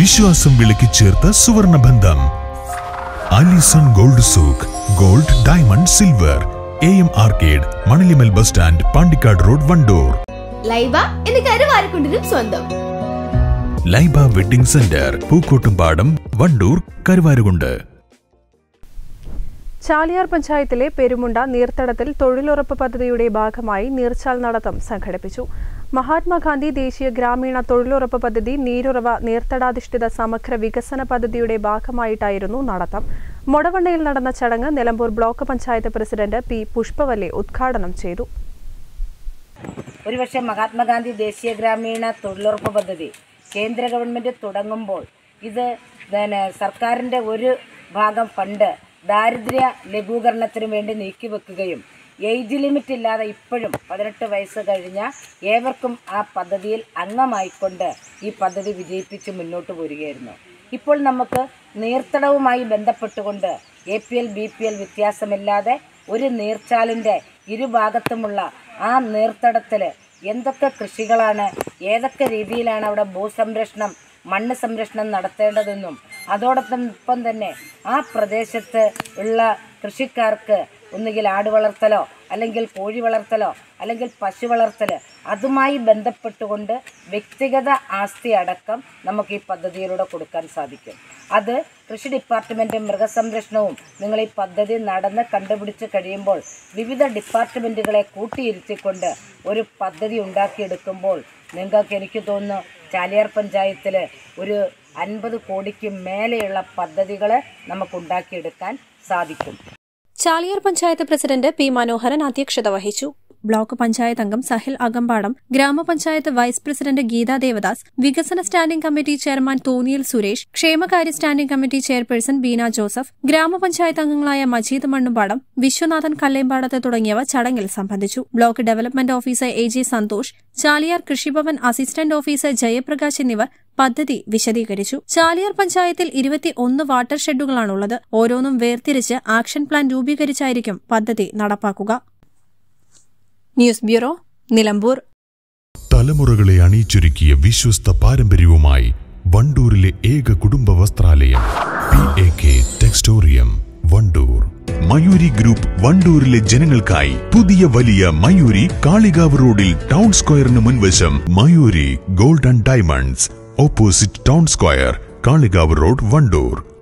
വിശ്വാസം വിളക്കി ചേർത്ത സുവർണ ബന്ധം Alison gold souk gold diamond silver A M arcade മണലിമൽ bus stand Pandikkad road Wandoor Laiba എന്ന് കരുവാരക്കുണ്ടിനും സ്വന്തം ലൈബ വെഡിംഗ് സെന്റർ പൂക്കോട്ടുംപാടം വണ്ടൂർ കരുവാരുകുണ്ട് ചാലിയാർ പഞ്ചായത്തിലെ പെരുമുണ്ട നീർത്തടത്തിൽ തൊഴിലുറപ്പ് പദ്ധതിയുടെ ഭാഗമായി നീർച്ചാൽ നടത്തം സംഘടിപ്പിച്ചു മഹാത്മാഗാന്ധി ദേശീയ ഗ്രാമീണ തൊഴിലുറപ്പ് പദ്ധതി നീരുറവ നീർത്തടാധിഷ്ഠിത സമഗ്ര വികസന പദ്ധതിയുടെ ഭാഗമായിട്ടായിരുന്നു നടത്തം മൊടവണ്ണയിൽ നടന്ന ചടങ്ങ് Nilambur block panchayat president P Pushpavalli ഉദ്ഘാടനം ചെയ്തു ഒരുപക്ഷെ മഹാത്മാഗാന്ധി ദേശീയ ഗ്രാമീണ തൊഴിലുറപ്പ് പദ്ധതി കേന്ദ്ര ഗവൺമെൻറ് തുടങ്ങുമ്പോൾ ഇത് പിന്നെ സർക്കാരിൻ്റെ ഒരു ഭാഗം ഫണ്ട് ദാരിദ്ര്യ ലഘൂകരണത്തിന് വേണ്ടി നീക്കിവെക്കുകയും ഏജ് ലിമിറ്റ് ഇല്ലാതെ ഇപ്പോഴും പതിനെട്ട് വയസ്സ് കഴിഞ്ഞ ഏവർക്കും ആ പദ്ധതിയിൽ അംഗമായിക്കൊണ്ട് ഈ പദ്ധതി വിജയിപ്പിച്ച് മുന്നോട്ട് പോരുകയായിരുന്നു ഇപ്പോൾ നമുക്ക് നീർത്തടവുമായി ബന്ധപ്പെട്ടുകൊണ്ട് A P L B P L വ്യത്യാസമില്ലാതെ ഒരു നീർച്ചാലിൻ്റെ ഇരുഭാഗത്തുമുള്ള ആ നീർത്തടത്തിൽ എന്തൊക്കെ കൃഷികളാണ് ഏതൊക്കെ രീതിയിലാണ് അവിടെ ഭൂസംരക്ഷണം മണ്ണ് സംരക്ഷണം നടത്തേണ്ടതെന്നും അതോടൊപ്പം തന്നെ ആ പ്രദേശത്ത് ഉള്ള കൃഷിക്കാർക്ക് ഒന്നുകിൽ ആട് വളർത്തലോ അല്ലെങ്കിൽ കോഴി വളർത്തലോ അല്ലെങ്കിൽ പശു വളർത്തൽ അതുമായി ബന്ധപ്പെട്ടുകൊണ്ട് വ്യക്തിഗത ആസ്തി അടക്കം നമുക്ക് ഈ പദ്ധതിയിലൂടെ കൊടുക്കാൻ സാധിക്കും അത് കൃഷി ഡിപ്പാർട്ട്മെൻറ്റും മൃഗസംരക്ഷണവും നിങ്ങൾ ഈ പദ്ധതി നടന്ന് കണ്ടുപിടിച്ച് കഴിയുമ്പോൾ വിവിധ ഡിപ്പാർട്ട്മെൻറ്റുകളെ കൂട്ടിയിരുത്തിക്കൊണ്ട് ഒരു പദ്ധതി ഉണ്ടാക്കിയെടുക്കുമ്പോൾ നിങ്ങൾക്ക് എനിക്ക് തോന്നുന്നു ചാലിയാർ പഞ്ചായത്തിൽ ഒരു അൻപത് കോടിക്ക് മേലെയുള്ള പദ്ധതികൾ നമുക്ക് ഉണ്ടാക്കിയെടുക്കാൻ സാധിക്കും ചാലിയാർ പഞ്ചായത്ത് പ്രസിഡന്റ് പി മനോഹരൻ അധ്യക്ഷത വഹിച്ചു ബ്ലോക്ക് പഞ്ചായത്ത് അംഗം സഹിൽ അകമ്പാടം ഗ്രാമപഞ്ചായത്ത് വൈസ് പ്രസിഡന്റ് ഗീതാ ദേവദാസ് വികസന സ്റ്റാൻഡിംഗ് കമ്മിറ്റി ചെയർമാൻ തോന്നിയൽ സുരേഷ് ക്ഷേമകാര്യ standing committee chairperson Beena Joseph ഗ്രാമപഞ്ചായത്ത് അംഗങ്ങളായ മജീദ് മണ്ണുംപാടം വിശ്വനാഥൻ കല്ലേമ്പാടത്ത് തുടങ്ങിയവ ചടങ്ങിൽ സംബന്ധിച്ചു block development officer A J Santhosh Chaliyar Krishibhavan assistant officer Jayaprakash എന്നിവർ പദ്ധതി വിശദീകരിച്ചു ചാലിയാർ പഞ്ചായത്തിൽ ഇരുപത്തി ഒന്ന് വാട്ടർ ഷെഡുകളാണുള്ളത് ഓരോന്നും വേർതിരിച്ച് ആക്ഷൻ പ്ലാൻ രൂപീകരിച്ചായിരിക്കും പദ്ധതി നടപ്പാക്കുക ന്യൂസ് ബ്യൂറോ നിലമ്പൂർ തലമുറകളെ അണിയിച്ചൊരുക്കിയ വിശ്വസ്ത പാരമ്പര്യവുമായി വണ്ടൂരിലെ ഏക കുടുംബ വസ്ത്രാലയം P A K Textorium Wandoor Mayuri group വണ്ടൂരിലെ ജനങ്ങൾക്കായി പുതിയ വലിയ മയൂരി കാളികാവ് റോഡിൽ ടൗൺ സ്ക്വയറിന് മുൻവശം Mayuri gold and diamonds opposite town square Kalikavu road Wandoor